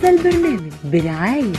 هذا البرنامج برعاية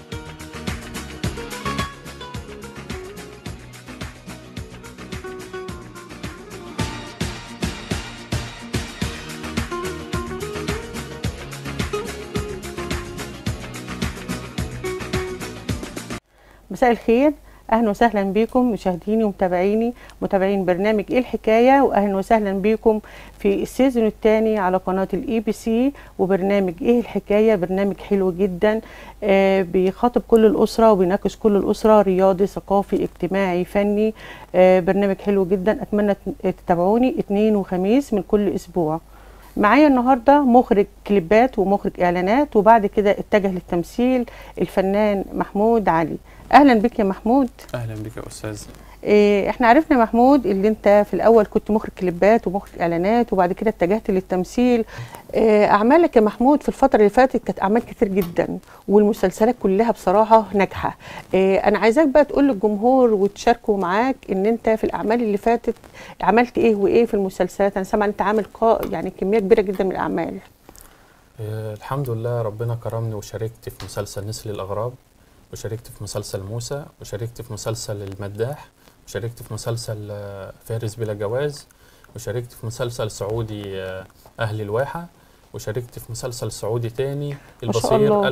مساء الخير اهلا وسهلا بكم مشاهديني ومتابعيني متابعين برنامج ايه الحكايه واهلا وسهلا بكم في السيزون الثاني على قناه الاي بي سي وبرنامج ايه الحكايه برنامج حلو جدا آه بيخاطب كل الاسره وبيناقش كل الاسره رياضي ثقافي اجتماعي فني آه برنامج حلو جدا اتمنى تتابعوني اثنين وخميس من كل اسبوع معايا النهارده مخرج كليبات ومخرج اعلانات وبعد كده اتجه للتمثيل الفنان محمود علي اهلا بك يا محمود اهلا بك يا استاذ إيه احنا عرفنا محمود اللي انت في الاول كنت مخرج كليبات ومخرج اعلانات وبعد كده اتجهت للتمثيل إيه اعمالك يا محمود في الفتره اللي فاتت كانت اعمال كتير جدا والمسلسلات كلها بصراحه ناجحه إيه انا عايزاك بقى تقول للجمهور وتشاركوا معاك ان انت في الاعمال اللي فاتت عملت ايه وايه في المسلسلات انا سامعه انت عامل قا يعني كميه كبيره جدا من الاعمال آه الحمد لله ربنا كرمني وشاركت في مسلسل نسل الاغراب وشاركت في مسلسل موسى وشاركت في مسلسل المداح وشاركت في مسلسل آه، فارس بلا جواز وشاركت في مسلسل سعودي آه، أهل الواحة وشاركت في مسلسل سعودي تاني ما شاء البصير الله.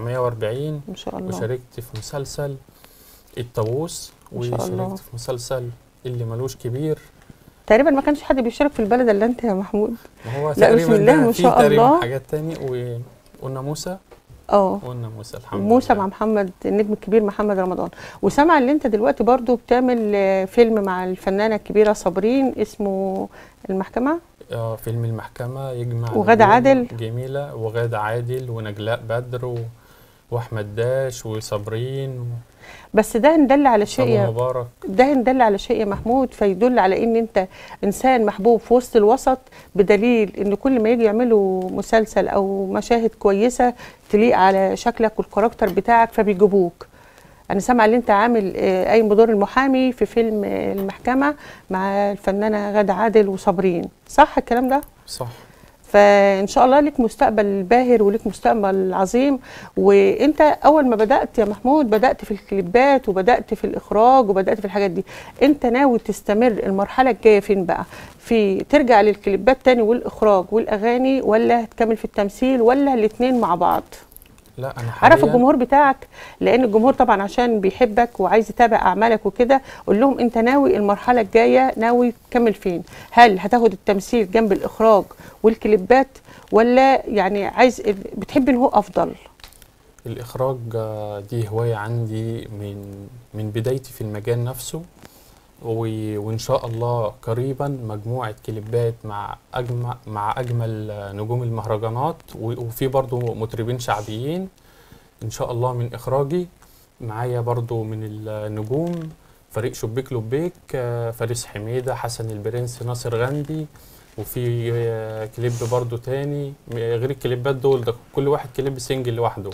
1940 ما شاء الله وشاركت في مسلسل الطاووس ما شاء الله. وشاركت في مسلسل اللي ملوش كبير تقريبا ما كانش حد بيشارك في البلد الا انت يا محمود ما هو لا، تقريبا بسم الله ده ما في شاء تقريبا الله. حاجات تاني وقلنا موسى اه قلنا موسى الحمد موسى لله مع محمد النجم الكبير محمد رمضان وسامع ان انت دلوقتي برضو بتعمل آه، فيلم مع الفنانه الكبيره صابرين اسمه المحكمه اه فيلم المحكمة يجمع وغادة نجوم عادل. جميلة وغادة عادل ونجلاء بدر و... واحمد داش وصابرين و- بس ده ان دل على شيء وصابو يا مبارك ده ان دل على شيء يا محمود فيدل على ان انت انسان محبوب في وسط الوسط بدليل ان كل ما يجي يعملوا مسلسل او مشاهد كويسه تليق على شكلك والكاركتر بتاعك فبيجيبوك انا سامعه ان انت عامل آه، قايم بدور المحامي في فيلم آه، المحكمه مع الفنانه غادة عادل وصابرين صح الكلام ده صح فان شاء الله ليك مستقبل باهر وليك مستقبل عظيم وانت اول ما بدات يا محمود بدات في الكليبات وبدات في الاخراج وبدات في الحاجات دي انت ناوي تستمر المرحله الجايه فين بقى في ترجع للكليبات تاني والاخراج والاغاني ولا هتكمل في التمثيل ولا الاثنين مع بعض لا انا عرف حاليا الجمهور بتاعك لان الجمهور طبعا عشان بيحبك وعايز يتابع اعمالك وكده قول لهم انت ناوي المرحله الجايه ناوي تكمل فين هل هتاخد التمثيل جنب الاخراج والكليبات ولا يعني عايز بتحب ان هو افضل الاخراج آه، دي هواية عندي من من بدايتي في المجال نفسه و... وان شاء الله قريبا مجموعة كليبات مع اجمع مع اجمل آه، نجوم المهرجانات و... وفي برضو مطربين شعبيين ان شاء الله من اخراجي معايا برضو من النجوم فريق شبيك لبيك آه، فارس حميدة حسن البرنس ناصر غندي وفي آه، كليب برضو تاني م- غير الكليبات دول ده كل واحد كليب سنجل لوحده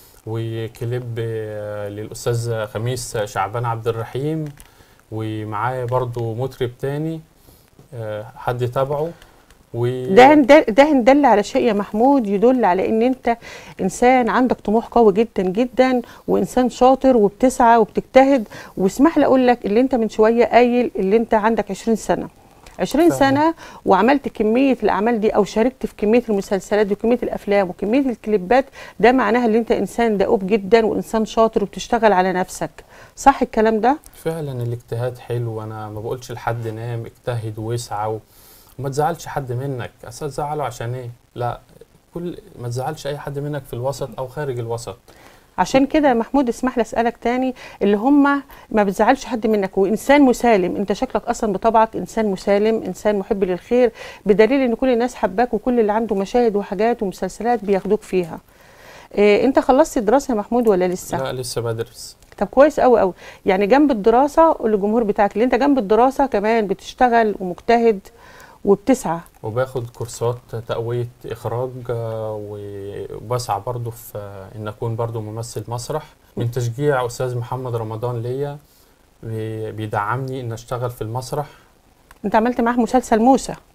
وكليب آه، للأستاذ خميس شعبان عبد الرحيم ومعايا برضو مطرب تاني آه، حد تابعه و ده ده ده إن دل على شيء يا محمود يدل على ان انت انسان عندك طموح قوي جدا جدا وانسان شاطر وبتسعى وبتجتهد واسمح لي اقول لك اللي انت من شويه قايل اللي انت عندك 20 سنه 20 فعلا. سنه وعملت كميه الاعمال دي او شاركت في كميه المسلسلات دي وكميه الافلام وكميه الكليبات ده معناها ان انت انسان دؤوب جدا وانسان شاطر وبتشتغل على نفسك صح الكلام ده فعلا الاجتهاد حلو انا ما بقولش لحد نام اجتهد واسعى و- وما تزعلش حد منك اصل تزعله عشان ايه لا كل ما تزعلش اي حد منك في الوسط او خارج الوسط عشان كده يا محمود اسمح لي اسالك تاني اللي هم ما بتزعلش حد منك وانسان مسالم انت شكلك اصلا بطبعك انسان مسالم انسان محب للخير بدليل ان كل الناس حباك وكل اللي عنده مشاهد وحاجات ومسلسلات بياخدوك فيها إيه انت خلصت الدراسه يا محمود ولا لسه لا لسه بدرس طب كويس قوي قوي يعني جنب الدراسه قول للجمهور بتاعك اللي انت جنب الدراسه كمان بتشتغل ومجتهد وبتسعى وباخد كورسات تقوية إخراج آه، وبسعى برضو في آه، إن أكون برضو ممثل مسرح من تشجيع أستاذ محمد رمضان ليا بي- بيدعمني إن أشتغل في المسرح انت عملت معاه مسلسل موسى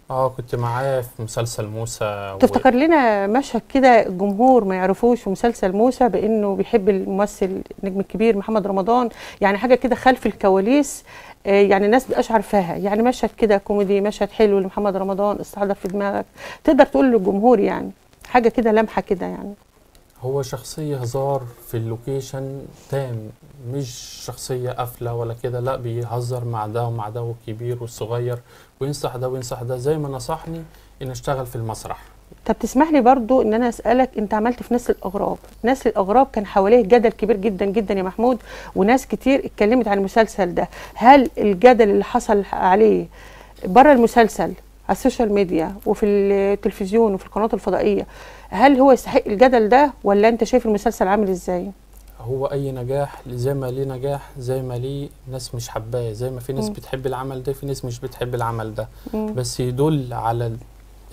اه كنت معاه في مسلسل موسى و- تفتكر لنا مشهد كده الجمهور ما يعرفوش في مسلسل موسى بانه بيحب الممثل النجم الكبير محمد رمضان يعني حاجه كده خلف الكواليس آه، يعني الناس مبقاش عارفاها يعني مشهد كده كوميدي مشهد حلو لمحمد رمضان استحضر في دماغك تقدر تقول للجمهور يعني حاجه كده لمحه كده يعني هو شخصية هزار في اللوكيشن تام مش شخصية قافلة ولا كده لا بيهزر مع ده ومع ده والكبير والصغير وينصح ده وينصح ده زي ما نصحني ان اشتغل في المسرح طب تسمح لي برضو ان انا اسالك انت عملت في نسل الاغراب نسل الاغراب كان حواليه جدل كبير جدا جدا يا محمود وناس كتير اتكلمت عن المسلسل ده هل الجدل اللي حصل عليه بره المسلسل على السوشيال ميديا وفي التلفزيون وفي القنوات الفضائيه هل هو يستحق الجدل ده ولا انت شايف المسلسل عامل ازاي هو اي نجاح زي ما ليه نجاح زي ما ليه ناس مش حباه زي ما في ناس مم. بتحب العمل ده في ناس مش بتحب العمل ده مم. بس يدل على ال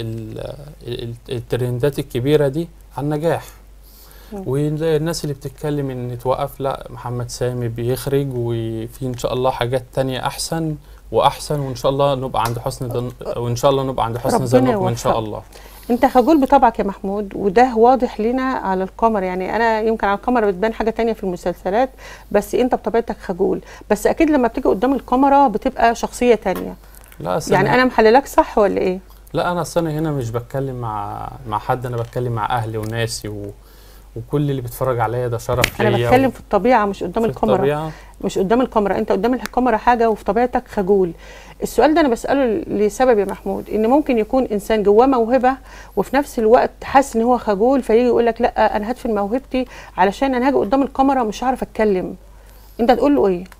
ال ال الترندات الكبيرة دي على النجاح مم. والناس اللي بتتكلم ان توقف لا محمد سامي بيخرج وفي ان شاء الله حاجات تانية احسن واحسن وان شاء الله نبقى عند حسن ظن وان شاء الله نبقى عند حسن ربنا ظنكم ان شاء يوفقك. الله انت خجول بطبعك يا محمود وده واضح لنا على الكاميرا يعني انا يمكن على الكاميرا بتبان حاجه تانية في المسلسلات بس انت بطبيعتك خجول بس اكيد لما بتيجي قدام الكاميرا بتبقى شخصيه تانية لا أصل يعني انا محللاك صح ولا ايه لا انا اصل انا هنا مش بتكلم مع مع حد انا بتكلم مع اهلي وناسي و وكل اللي بيتفرج عليا ده شرف انا ليا بتكلم في الطبيعه مش قدام في الكاميرا الطبيعة. مش قدام الكاميرا انت قدام الكاميرا حاجه وفي طبيعتك خجول السؤال ده انا بساله لسبب يا محمود ان ممكن يكون انسان جواه موهبه وفي نفس الوقت حاسس ان هو خجول فيجي يقول لك لا انا هدفن موهبتي علشان انا هاجي قدام الكاميرا مش هعرف اتكلم انت تقول له ايه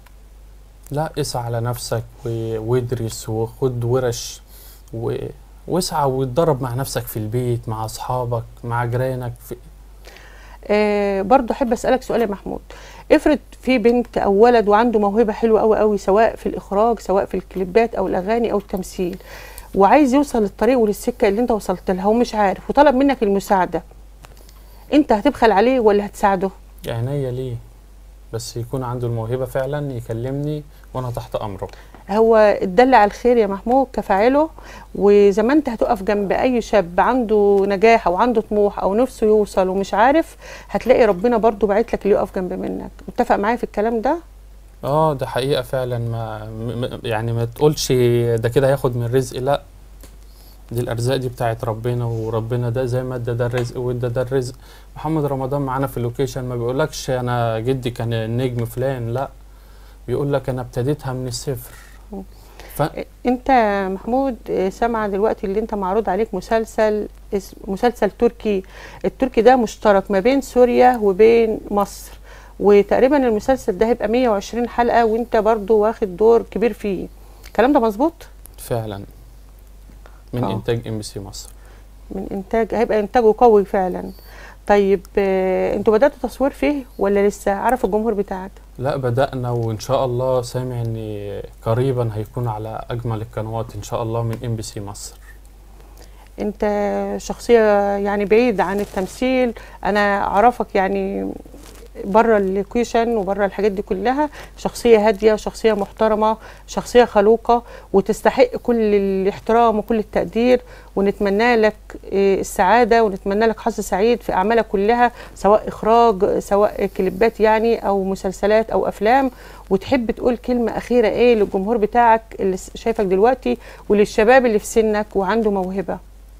لا اسعى على نفسك و- وادرس وخد ورش و... واسعى واتدرب مع نفسك في البيت مع اصحابك مع جيرانك في... آه برضه احب اسالك سؤال يا محمود افرض في بنت او ولد وعنده موهبه حلوه قوي قوي سواء في الاخراج سواء في الكليبات او الاغاني او التمثيل وعايز يوصل للطريق وللسكه اللي انت وصلت لها ومش عارف وطلب منك المساعده انت هتبخل عليه ولا هتساعده عينيا ليه بس يكون عنده الموهبة فعلا يكلمني وانا تحت امره هو الدل على الخير يا محمود كفاعله وزي ما انت هتقف جنب اي شاب عنده نجاح او عنده طموح او نفسه يوصل ومش عارف هتلاقي ربنا برضو باعت لك اللي يقف جنب منك متفق معايا في الكلام ده اه ده حقيقة فعلا ما م- م- يعني ما تقولش ده كده هياخد من رزق لا دي الارزاق دي بتاعت ربنا وربنا ده زي ما ادى ده الرزق وادى ده الرزق محمد رمضان معانا في اللوكيشن ما بيقولكش انا جدي كان النجم فلان لا بيقول لك انا ابتديتها من الصفر ف... انت يا محمود اه، سامعه دلوقتي اللي انت معروض عليك مسلسل اسم مسلسل تركي التركي ده مشترك ما بين سوريا وبين مصر وتقريبا المسلسل ده هيبقى 120 حلقه وانت برضو واخد دور كبير فيه الكلام ده مظبوط فعلا من آه. انتاج ام بي سي مصر من انتاج هيبقى انتاجه قوي فعلا طيب اه، انتوا بداتوا تصوير فيه ولا لسه عارف الجمهور بتاعك لا بدأنا وإن شاء الله سامع إن قريبا هيكون على أجمل القنوات إن شاء الله من ام بي سي مصر انت شخصيه يعني بعيد عن التمثيل انا اعرفك يعني بره اللوكيشن وبره الحاجات دي كلها شخصيه هاديه وشخصيه محترمه شخصيه خلوقه وتستحق كل الاحترام وكل التقدير ونتمنى لك آه، السعاده ونتمنى لك حظ سعيد في اعمالك كلها سواء اخراج سواء كليبات يعني او مسلسلات او افلام وتحب تقول كلمه اخيره ايه للجمهور بتاعك اللي شايفك دلوقتي وللشباب اللي في سنك وعنده موهبه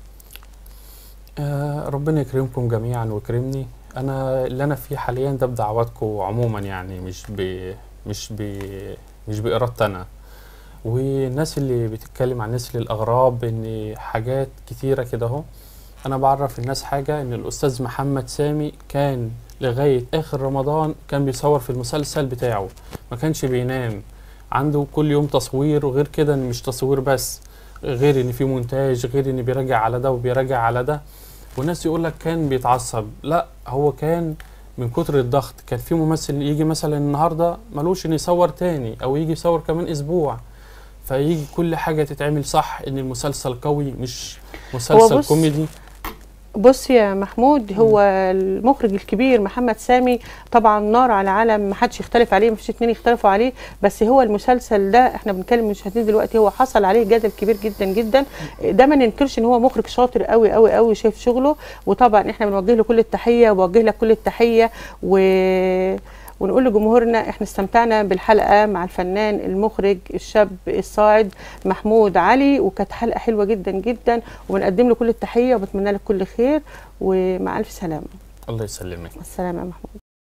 آه ربنا يكرمكم جميعا ويكرمني أنا اللي أنا فيه حاليا ده بدعواتكم عموما يعني مش ب مش ب مش بإرادتي أنا والناس اللي بتتكلم عن نسل الأغراب إن حاجات كتيرة كده أهو أنا بعرف الناس حاجة إن الأستاذ محمد سامي كان لغاية آخر رمضان كان بيصور في المسلسل بتاعه ما كانش بينام عنده كل يوم تصوير وغير كده إن مش تصوير بس غير ان في مونتاج غير ان بيراجع على ده وبيراجع على ده والناس يقول لك كان بيتعصب لا هو كان من كتر الضغط كان في ممثل يجي مثلا النهارده ملوش ان يصور تاني او يجي يصور كمان اسبوع فيجي كل حاجه تتعمل صح ان المسلسل قوي مش هو مسلسل بص- كوميدي بص يا محمود هو المخرج الكبير محمد سامي طبعا نار على علم ما حدش يختلف عليه مفيش اتنين يختلفوا عليه بس هو المسلسل ده احنا بنتكلم المشاهدين دلوقتي هو حصل عليه جدل كبير جدا جدا ده ما ننكرش ان هو مخرج شاطر قوي قوي قوي شايف شغله وطبعا احنا بنوجه له كل التحيه وبوجه لك كل التحيه و ونقول لجمهورنا احنا استمتعنا بالحلقه مع الفنان المخرج الشاب الصاعد محمود علي وكانت حلقه حلوه جدا جدا وبنقدم له كل التحيه وبتمنى لك كل خير ومع الف سلامه الله يسلمك السلامه يا محمود